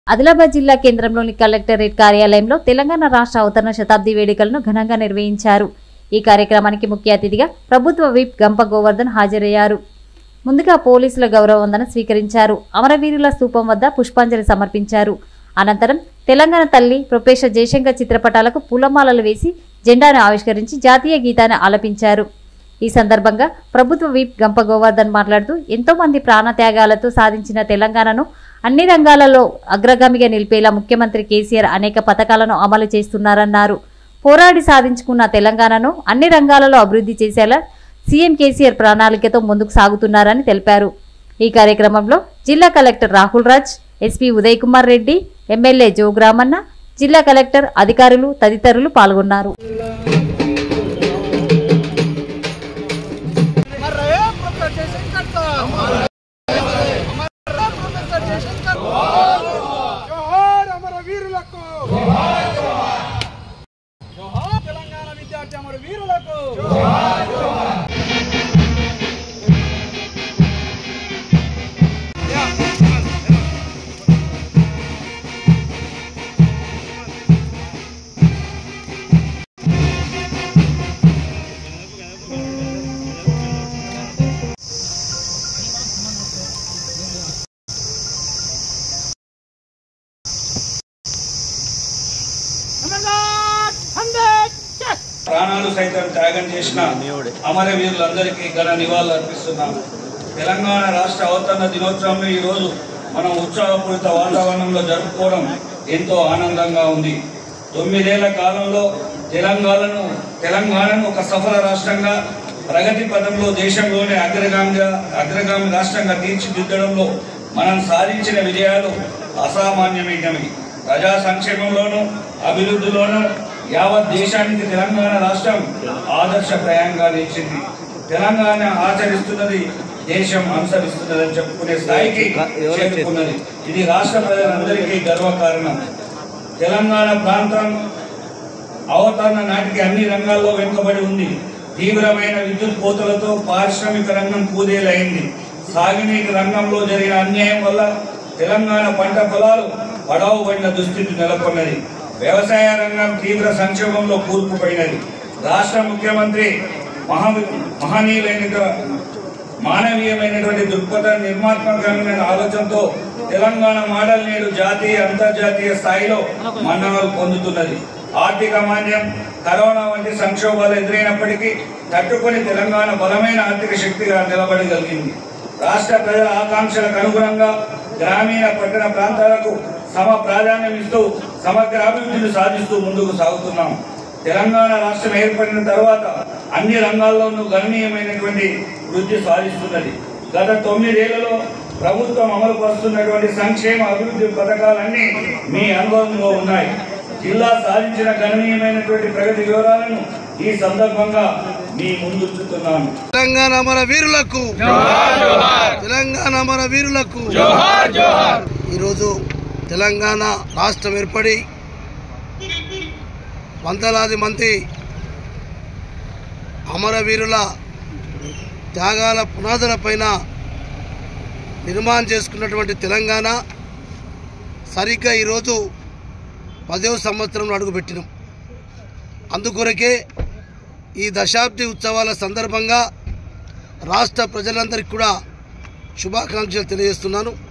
ఆదిలాబాద్ జిల్లా కేంద్రంలోని కలెక్టరేట్ కార్యాలయంలో తెలంగాణ రాష్ట్ర అవతరణ శతాబ్ది వేడుకలను ఘనంగా నిర్వహించారు ఈ కార్యక్రమానికి ముఖ్య అతిథిగా ప్రభుత్వ విప్ గంప గోవర్ధన్ హాజరయ్యారు ముందుగా పోలీసుల గౌరవ వందన స్వీకరించారు అమరవీరుల స్తూపం వద్ద పుష్పాంజలి సమర్పించారు అనంతరం తెలంగాణ తల్లి ప్రొఫెసర్ జయశంకర్ చిత్రపటాలకు పూలమాలలు వేసి జెండాను ఆవిష్కరించి జాతీయ గీతాన్ని ఆలపించారు ఈ సందర్భంగా ప్రభుత్వ విప్ గంప గోవర్ధన్ మాట్లాడుతూ ఎంతో మంది ప్రాణత్యాగాలతో సాధించిన తెలంగాణను అన్ని రంగాలలో అగ్రగామిగా నిలిపేలా ముఖ్యమంత్రి కేసీఆర్ అనేక పథకాలను అమలు చేస్తున్నారన్నారు పోరాడి సాధించుకున్న తెలంగాణను అన్ని రంగాలలో అభివృద్ధి చేసేలా సీఎం కేసీఆర్ ప్రణాళికతో ముందుకు సాగుతున్నారని తెలిపారు ఈ కార్యక్రమంలో జిల్లా collector Rahul Raj SP Uday Kumar Reddy MLA జోగ్రామన్న జిల్లా కలెక్టర్ అధికారులు తదితరులు పాల్గొన్నారు हमारे प्रोफेसर जयशंकर साहब हमारे प्रोफेसर जयशंकर जोहार अमर वीरुలకు జోహార్ తెలంగాణ విద్యార్థి అమర వీరులకు అమర్నాథ్ హండ్రెడ్ చెస్ ప్రాణాలు సైతం త్యాగం చేసిన అమరవీరులందరికీ ఘన నివాళులు అర్పిస్తున్నాము తెలంగాణ రాష్ట్ర అవతరణ దినోత్సవం ఈ రోజు మనం ఉత్సాహపూరిత వాతావరణంలో జరుపుకోవడం ఎంతో ఆనందంగా ఉంది తొమ్మిదేళ్ల కాలంలో తెలంగాణను తెలంగాణను ఒక సఫల రాష్ట్రంగా ప్రగతి పదంలో దేశంలోనే అగ్రగామిగా అగ్రగామి రాష్ట్రంగా తీర్చిదిద్దడంలో మనం సాధించిన విజయాలు అసామాన్యమైనవి ప్రజా సంక్షేమంలోనూ అభివృద్ధిలోనూ యావత్ దేశానికి తెలంగాణ రాష్ట్రం ఆదర్శప్రాయంగా నిలిచింది తెలంగాణ ఆచరిస్తున్నది దేశం అనుసరిస్తున్నదని చెప్పుకునే స్థాయికి చేరుకున్నది ఇది రాష్ట్ర ప్రజలందరికీ గర్వకారణం తెలంగాణ ప్రాంతం అవతరణ నాటికి అన్ని రంగాల్లో వెనుకబడి ఉంది తీవ్రమైన విద్యుత్ కోతలతో పారిశ్రామిక రంగం కూదేలైంది సాగునీటి రంగంలో జరిగిన అన్యాయం వల్ల తెలంగాణ పంట పొలాలు పడవబడిన దుస్థితి నెలకొన్నది వ్యవసాయ రంగం తీవ్ర సంక్షోభంలో కూరుకుపోయినది రాష్ట్ర ముఖ్యమంత్రి మహా మహనీయులైన మానవీయమైనటువంటి దృక్పథ నిర్మాత్మకమైన ఆలోచనతో తెలంగాణ మోడల్ నేడు జాతీయ అంతర్జాతీయ స్థాయిలో మన్ననలు పొందుతున్నది ఆర్థిక మాన్యం కరోనా వంటి సంక్షోభాలు ఎదురైనప్పటికీ తట్టుకొని తెలంగాణ బలమైన ఆర్థిక శక్తిగా నిలబడగలిగింది రాష్ట్ర ప్రజల ఆకాంక్షలకు అనుగుణంగా గ్రామీణ పట్టణ ప్రాంతాలకు సమ ప్రాధాన్యం ఇస్తూ సమగ్ర అభివృద్ధిని సాధిస్తూ ముందుకు సాగుతున్నాం తెలంగాణ రాష్ట్రం ఏర్పడిన తర్వాత అన్ని రంగాల్లోనూ గణనీయమైనటువంటి వృద్ధి సాధిస్తున్నది గత తొమ్మిదేళ్లలో ప్రభుత్వం అమలు పరుస్తున్నటువంటి సంక్షేమ అభివృద్ధి పథకాలన్నీ మీ అనుభవంలో ఉన్నాయి జిల్లా సాధించిన గణనీయమైనటువంటి ప్రగతి వివరాలను ఈ సందర్భంగా మీ ముందుంచుతున్నాను తెలంగాణ అమర వీరులకు తెలంగాణ అమర వీరులకు ఈరోజు తెలంగాణ రాష్ట్రం ఏర్పడి వందలాది మంది అమరవీరుల త్యాగాల పునాదుల పైన నిర్మాణం చేసుకున్నటువంటి తెలంగాణ సరిగ్గా ఈరోజు పదవ సంవత్సరంలో అడుగుపెట్టినాం అందుకొరకే ఈ దశాబ్ది ఉత్సవాల సందర్భంగా రాష్ట్ర ప్రజలందరికీ కూడా శుభాకాంక్షలు తెలియజేస్తున్నాను